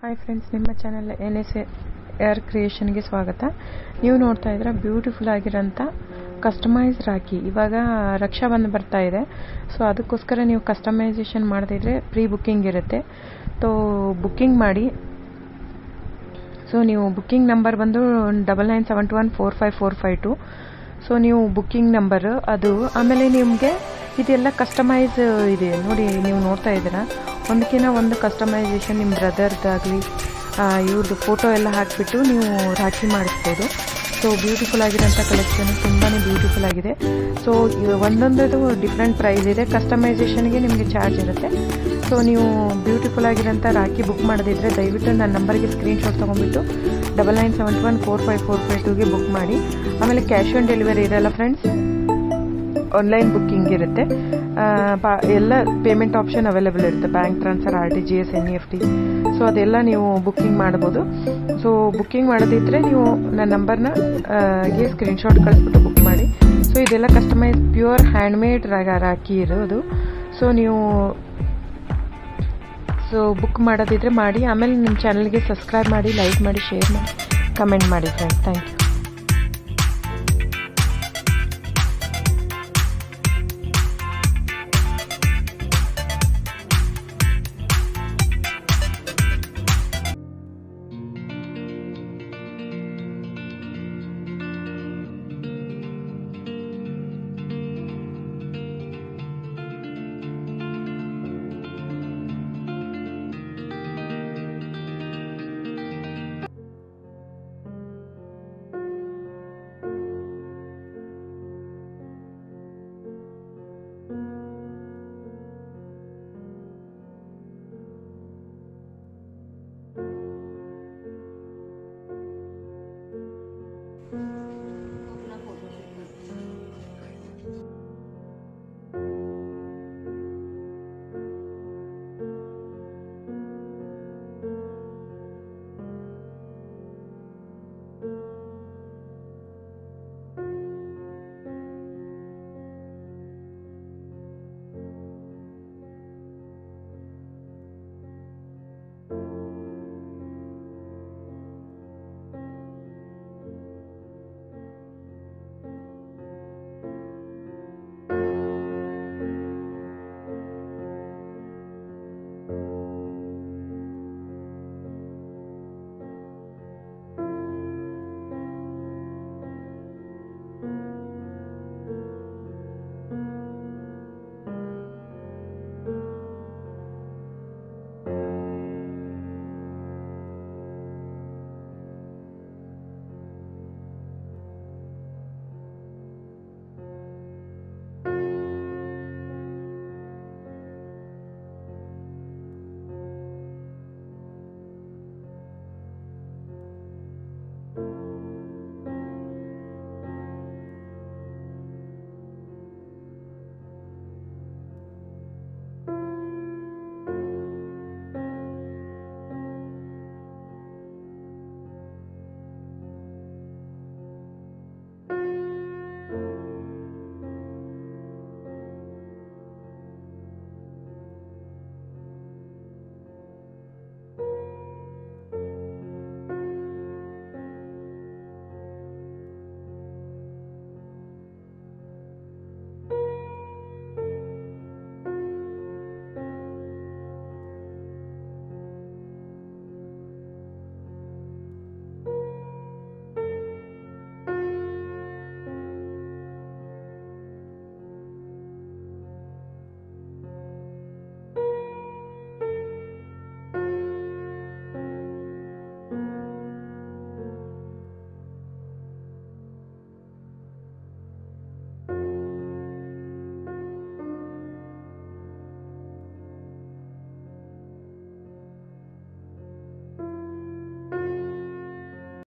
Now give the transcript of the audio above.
hi friends ನಿಮ್ಮ channel N S air ಕ್ರಿಯೇಷನ್ಗೆ ಸ್ವಾಗತ ನೀವು ನೋಡ್ತಾ ಇದ್ರೆ ಬ್ಯೂಟಿಫುಲ್ ಆಗಿರೋಂಥ ಕಸ್ಟಮೈಸ್ ರಾಖಿ ಇವಾಗ ರಕ್ಷಾ ಬಂದ್ ಬರ್ತಾ ಇದೆ ಸೊ ಅದಕ್ಕೋಸ್ಕರ ನೀವು ಕಸ್ಟಮೈಸೇಷನ್ ಮಾಡದಿದ್ರೆ ಪ್ರೀ ಬುಕ್ಕಿಂಗ್ ಇರುತ್ತೆ ಸೊ ಬುಕ್ಕಿಂಗ್ ಮಾಡಿ ಸೊ ನೀವು ಬುಕ್ಕಿಂಗ್ ನಂಬರ್ ಬಂದು double nine seven two one four five four five two so ನೀವು ಬುಕ್ಕಿಂಗ್ ನಂಬರ್ ಅದು ಆಮೇಲೆ ನಿಮಗೆ ಇದೆಲ್ಲ ಕಸ್ಟಮೈಸ್ ಇದೆ ನೋಡಿ ನೀವು ನೋಡ್ತಾ ಇದ್ದೀರಾ ಒಂದಕ್ಕಿಂತ ಒಂದು ಕಸ್ಟಮೈಸೇಷನ್ ನಿಮ್ಮ ಬ್ರದರ್ದಾಗಲಿ ಇವ್ರದ್ದು ಫೋಟೋ ಎಲ್ಲ ಹಾಕಿಬಿಟ್ಟು ನೀವು ರಾಖಿ ಮಾಡಿಸ್ಬೋದು ಸೊ ಬ್ಯೂಟಿಫುಲ್ ಆಗಿರೋಂಥ ಕಲೆಕ್ಷನ್ ತುಂಬಾ ಬ್ಯೂಟಿಫುಲ್ ಆಗಿದೆ ಸೊ ಒಂದೊಂದು ಡಿಫ್ರೆಂಟ್ ಪ್ರೈಸ್ ಇದೆ ಕಸ್ಟಮೈಸೇಷನ್ಗೆ ನಿಮಗೆ ಚಾರ್ಜ್ ಇರುತ್ತೆ ಸೊ ನೀವು ಬ್ಯೂಟಿಫುಲ್ ಆಗಿರೋಂಥ ರಾಖಿ ಬುಕ್ ಮಾಡೋದಿದ್ರೆ ದಯವಿಟ್ಟು ನನ್ನ ನಂಬರ್ಗೆ ಸ್ಕ್ರೀನ್ಶಾಟ್ ತೊಗೊಂಡ್ಬಿಟ್ಟು double nine seven one four five four five ಟೂಗೆ ಬುಕ್ ಮಾಡಿ ಆಮೇಲೆ ಕ್ಯಾಶ್ ಆನ್ ಡೆಲಿವರಿ ಇರಲ್ಲ ಫ್ರೆಂಡ್ಸ್ ಆನ್ಲೈನ್ ಬುಕ್ಕಿಂಗ್ ಇರುತ್ತೆ ಎಲ್ಲ ಪೇಮೆಂಟ್ ಆಪ್ಷನ್ ಅವೈಲೇಬಲ್ ಇರುತ್ತೆ bank transfer R T G S N E F T so ಅದೆಲ್ಲ ನೀವು ಬುಕ್ಕಿಂಗ್ ಮಾಡ್ಬೋದು ಸೊ ಬುಕ್ಕಿಂಗ್ ಮಾಡೋದಿದ್ರೆ ನೀವು ನನ್ನ ನಂಬರ್ನ ಗೆ ಸ್ಕ್ರೀನ್ಶಾಟ್ ಕಳಿಸ್ಬಿಟ್ಟು ಬುಕ್ ಮಾಡಿ ಸೊ ಇದೆಲ್ಲ ಕಸ್ಟಮೈಸ್ ಪ್ಯೂರ್ ಹ್ಯಾಂಡ್ಮೇಡ್ ರಾಖಿ ಇರೋದು ಸೊ ನೀವು ಸೊ ಬುಕ್ ಮಾಡೋದಿದ್ರೆ ಮಾಡಿ ಆಮೇಲೆ ನಿಮ್ಮ ಚಾನಲ್ಗೆ ಸಬ್ಸ್ಕ್ರೈಬ್ ಮಾಡಿ ಲೈಕ್ ಮಾಡಿ ಶೇರ್ ಮಾಡಿ ಕಮೆಂಟ್ ಮಾಡಿ ಫ್ರೆಂಡ್ಸ್ ಥ್ಯಾಂಕ್ ಯು